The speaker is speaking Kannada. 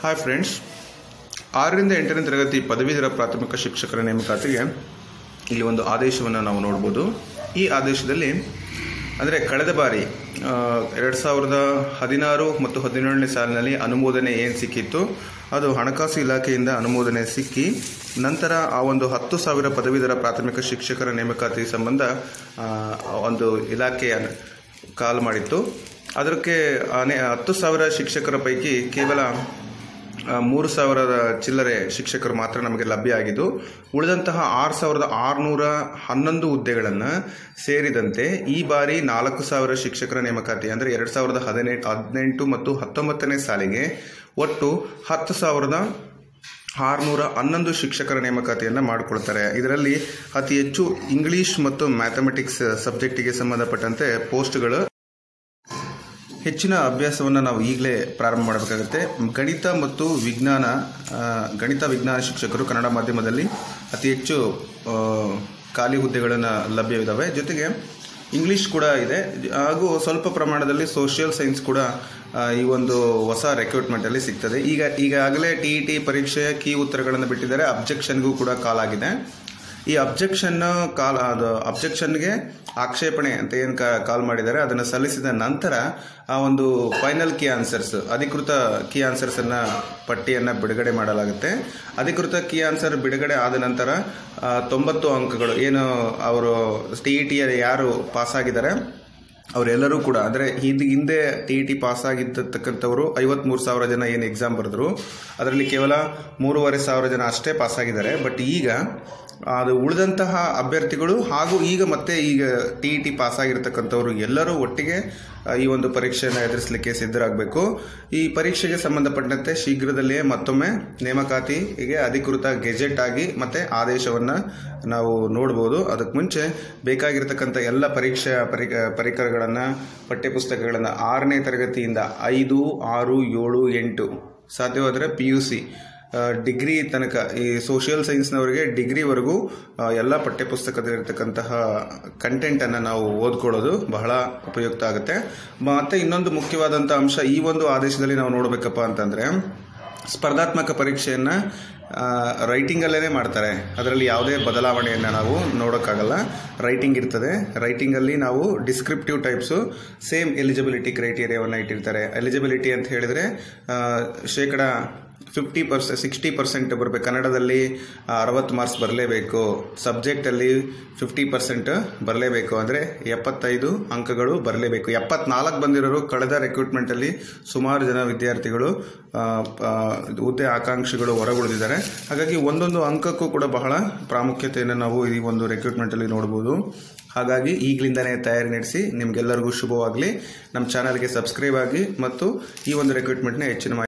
ಹಾಯ್ ಫ್ರೆಂಡ್ಸ್ ಆರರಿಂದ ಎಂಟನೇ ತರಗತಿ ಪದವೀಧರ ಪ್ರಾಥಮಿಕ ಶಿಕ್ಷಕರ ನೇಮಕಾತಿಗೆ ಇಲ್ಲಿ ಒಂದು ಆದೇಶವನ್ನು ನಾವು ನೋಡ್ಬೋದು ಈ ಆದೇಶದಲ್ಲಿ ಅಂದರೆ ಕಳೆದ ಬಾರಿ ಎರಡು ಸಾವಿರದ ಹದಿನಾರು ಮತ್ತು ಹದಿನೇಳನೇ ಸಾಲಿನಲ್ಲಿ ಅನುಮೋದನೆ ಏನು ಸಿಕ್ಕಿತ್ತು ಅದು ಹಣಕಾಸು ಇಲಾಖೆಯಿಂದ ಅನುಮೋದನೆ ಸಿಕ್ಕಿ ನಂತರ ಆ ಒಂದು ಹತ್ತು ಸಾವಿರ ಪದವೀಧರ ಪ್ರಾಥಮಿಕ ಶಿಕ್ಷಕರ ನೇಮಕಾತಿ ಸಂಬಂಧ ಆ, ಒಂದು ಇಲಾಖೆಯ ಕಾಲ್ ಮಾಡಿತ್ತು ಅದಕ್ಕೆ ಅನೇ ಹತ್ತು ಸಾವಿರ ಶಿಕ್ಷಕರ ಪೈಕಿ ಕೇವಲ ಆ, ಮೂರು ಸಾವಿರದ ಚಿಲ್ಲರೆ ಶಿಕ್ಷಕರು ಮಾತ್ರ ನಮಗೆ ಲಭ್ಯ ಆಗಿದ್ದು ಉಳಿದಂತಹ ಆರು ಸಾವಿರದ ಆರುನೂರ ಹನ್ನೊಂದು ಹುದ್ದೆಗಳನ್ನು ಸೇರಿದಂತೆ ಈ ಬಾರಿ ನಾಲ್ಕು ಸಾವಿರ ಶಿಕ್ಷಕರ ನೇಮಕಾತಿ ಅಂದರೆ ಎರಡು ಸಾವಿರದ ಹದಿನೆಂಟು ಹದಿನೆಂಟು ಮತ್ತು ಹತ್ತೊಂಬತ್ತನೇ ಸಾಲಿಗೆ ಒಟ್ಟು ಹತ್ತು ಸಾವಿರದ ಆರುನೂರ ಹನ್ನೊಂದು ಶಿಕ್ಷಕರ ನೇಮಕಾತಿಯನ್ನು ಮಾಡಿಕೊಳ್ತಾರೆ ಇದರಲ್ಲಿ ಅತಿ ಹೆಚ್ಚು ಇಂಗ್ಲಿಷ್ ಮತ್ತು ಮ್ಯಾಥಮೆಟಿಕ್ಸ್ ಸಬ್ಜೆಕ್ಟಿಗೆ ಸಂಬಂಧಪಟ್ಟಂತೆ ಪೋಸ್ಟ್ಗಳು ಹೆಚ್ಚಿನ ಅಭ್ಯಾಸವನ್ನು ನಾವು ಈಗಲೇ ಪ್ರಾರಂಭ ಮಾಡಬೇಕಾಗುತ್ತೆ ಗಣಿತ ಮತ್ತು ವಿಜ್ಞಾನ ಆ, ಗಣಿತ ವಿಜ್ಞಾನ ಶಿಕ್ಷಕರು ಕನ್ನಡ ಮಾಧ್ಯಮದಲ್ಲಿ ಅತಿ ಹೆಚ್ಚು ಆ, ಖಾಲಿ ಹುದ್ದೆಗಳನ್ನು ಲಭ್ಯವಿದ್ದಾವೆ ಜೊತೆಗೆ ಇಂಗ್ಲಿಷ್ ಕೂಡ ಇದೆ ಹಾಗೂ ಸ್ವಲ್ಪ ಪ್ರಮಾಣದಲ್ಲಿ ಸೋಷಿಯಲ್ ಸೈನ್ಸ್ ಕೂಡ ಆ, ಈ ಒಂದು ಹೊಸ ರೆಕ್ರೂಟ್ಮೆಂಟಲ್ಲಿ ಸಿಗ್ತದೆ ಈಗ ಈಗಾಗಲೇ ಟಿ ಇ ಟಿ ಪರೀಕ್ಷೆಯ ಕೀ ಉತ್ತರಗಳನ್ನು ಬಿಟ್ಟಿದ್ದಾರೆ ಅಬ್ಜೆಕ್ಷನ್ಗೂ ಕೂಡ ಕಾಲ್ ಆಗಿದೆ ಈ ಅಬ್ಜೆಕ್ಷನ್ ಕಾಲ್ ಅದು ಅಬ್ಜೆಕ್ಷನ್ಗೆ ಆಕ್ಷೇಪಣೆ ಅಂತ ಏನು ಕಾಲ್ ಮಾಡಿದ್ದಾರೆ ಅದನ್ನು ಸಲ್ಲಿಸಿದ ನಂತರ ಆ ಒಂದು ಫೈನಲ್ ಕೀ ಆನ್ಸರ್ಸ್ ಅಧಿಕೃತ ಕೀ ಆನ್ಸರ್ಸ್ ಅನ್ನ ಪಟ್ಟಿಯನ್ನು ಬಿಡುಗಡೆ ಮಾಡಲಾಗುತ್ತೆ ಅಧಿಕೃತ ಕೀ ಆನ್ಸರ್ ಬಿಡುಗಡೆ ಆದ ನಂತರ ಆ, ತೊಂಬತ್ತು ಅಂಕಗಳು ಏನು ಅವರು ಟಿ ಇ ಟಿಯ ಯಾರು ಪಾಸ್ ಆಗಿದ್ದಾರೆ ಅವರೆಲ್ಲರೂ ಕೂಡ ಅಂದರೆ ಇದು ಹಿಂದೆ ಟಿ ಇ ಟಿ ಪಾಸ್ ಆಗಿದ್ದತಕ್ಕಂಥವರು ಐವತ್ಮೂರು ಸಾವಿರ ಜನ ಏನು ಎಕ್ಸಾಮ್ ಬರೆದ್ರು ಅದರಲ್ಲಿ ಕೇವಲ ಮೂರುವರೆ ಸಾವಿರ ಜನ ಅಷ್ಟೇ ಪಾಸ್ ಆಗಿದ್ದಾರೆ ಬಟ್ ಈಗ ಅದು ಉಳಿದಂತಹ ಅಭ್ಯರ್ಥಿಗಳು ಹಾಗೂ ಈಗ ಮತ್ತೆ ಈಗ ಟಿ ಇ ಟಿ ಪಾಸ್ ಆಗಿರ್ತಕ್ಕಂಥವ್ರು ಎಲ್ಲರೂ ಒಟ್ಟಿಗೆ ಆ, ಈ ಒಂದು ಪರೀಕ್ಷೆಯನ್ನು ಎದುರಿಸಲಿಕ್ಕೆ ಸಿದ್ಧರಾಗಬೇಕು ಈ ಪರೀಕ್ಷೆಗೆ ಸಂಬಂಧಪಟ್ಟಂತೆ ಶೀಘ್ರದಲ್ಲಿಯೇ ಮತ್ತೊಮ್ಮೆ ನೇಮಕಾತಿಗೆ ಅಧಿಕೃತ ಗೆಜೆಟ್ ಆಗಿ ಮತ್ತೆ ಆದೇಶವನ್ನು ನಾವು ನೋಡ್ಬೋದು ಅದಕ್ಕೆ ಮುಂಚೆ ಬೇಕಾಗಿರ್ತಕ್ಕಂಥ ಎಲ್ಲ ಪರೀಕ್ಷಾ ಪರಿಕ ಪರಿಕರಗಳನ್ನು ಪಠ್ಯಪುಸ್ತಕಗಳನ್ನು ಆರನೇ ತರಗತಿಯಿಂದ ಐದು ಆರು ಏಳು ಎಂಟು ಸಾಧ್ಯವಾದರೆ ಪಿ ಯು ಸಿ ಡಿಗ್ರಿ ತನಕ ಈ ಸೋಷಿಯಲ್ ಸೈನ್ಸ್ನವರಿಗೆ ಡಿಗ್ರಿವರೆಗೂ ಆ, ಎಲ್ಲ ಪಠ್ಯಪುಸ್ತಕದಲ್ಲಿರ್ತಕ್ಕಂತಹ ಕಂಟೆಂಟನ್ನು ನಾವು ಓದ್ಕೊಳ್ಳೋದು ಬಹಳ ಉಪಯುಕ್ತ ಆಗುತ್ತೆ ಮತ್ತು ಇನ್ನೊಂದು ಮುಖ್ಯವಾದಂಥ ಅಂಶ ಈ ಒಂದು ಆದೇಶದಲ್ಲಿ ನಾವು ನೋಡಬೇಕಪ್ಪ ಅಂತಂದರೆ ಸ್ಪರ್ಧಾತ್ಮಕ ಪರೀಕ್ಷೆಯನ್ನು ರೈಟಿಂಗಲ್ಲೇ ಮಾಡ್ತಾರೆ ಅದರಲ್ಲಿ ಯಾವುದೇ ಬದಲಾವಣೆಯನ್ನು ನಾವು ನೋಡೋಕ್ಕಾಗಲ್ಲ ರೈಟಿಂಗ್ ಇರ್ತದೆ ರೈಟಿಂಗಲ್ಲಿ ನಾವು ಡಿಸ್ಕ್ರಿಪ್ಟಿವ್ ಟೈಪ್ಸು ಸೇಮ್ ಎಲಿಜಿಬಿಲಿಟಿ ಕ್ರೈಟೀರಿಯಾವನ್ನು ಇಟ್ಟಿರ್ತಾರೆ ಎಲಿಜಿಬಿಲಿಟಿ ಅಂತ ಹೇಳಿದರೆ ಆ, ಶೇಕಡ ಫಿಫ್ಟಿ ಪರ್ಸೆಂಟ್ ಸಿಕ್ಸ್ಟಿ ಪರ್ಸೆಂಟ್ ಬರಬೇಕು ಕನ್ನಡದಲ್ಲಿ ಅರವತ್ತು ಮಾರ್ಕ್ಸ್ ಬರಲೇಬೇಕು ಸಬ್ಜೆಕ್ಟಲ್ಲಿ ಫಿಫ್ಟಿ ಪರ್ಸೆಂಟ್ ಬರಲೇಬೇಕು ಅಂದರೆ ಎಪ್ಪತ್ತೈದು ಅಂಕಗಳು ಬರಲೇಬೇಕು ಎಪ್ಪತ್ನಾಲ್ಕು ಬಂದಿರೋರು ಕಳೆದ ರೆಕ್ರೂಟ್ಮೆಂಟಲ್ಲಿ ಸುಮಾರು ಜನ ವಿದ್ಯಾರ್ಥಿಗಳು ಆ, ಆ, ಹುದ್ದೆ ಆಕಾಂಕ್ಷಿಗಳು ಹೊರಗುಳಿದಿದ್ದಾರೆ ಹಾಗಾಗಿ ಒಂದೊಂದು ಅಂಕಕ್ಕೂ ಕೂಡ ಬಹಳ ಪ್ರಾಮುಖ್ಯತೆಯನ್ನು ನಾವು ಈ ಒಂದು ರೆಕ್ರೂಟ್ಮೆಂಟಲ್ಲಿ ನೋಡ್ಬೋದು ಹಾಗಾಗಿ ಈಗಲಿಂದನೇ ತಯಾರಿ ನಡೆಸಿ ನಿಮಗೆಲ್ಲರಿಗೂ ಶುಭವಾಗಲಿ ನಮ್ಮ ಚಾನಲ್ಗೆ ಸಬ್ಸ್ಕ್ರೈಬ್ ಆಗಿ ಮತ್ತು ಈ ಒಂದು ರೆಕ್ರೂಟ್ಮೆಂಟ್ನ ಹೆಚ್ಚಿನ ಮಾಹಿತಿ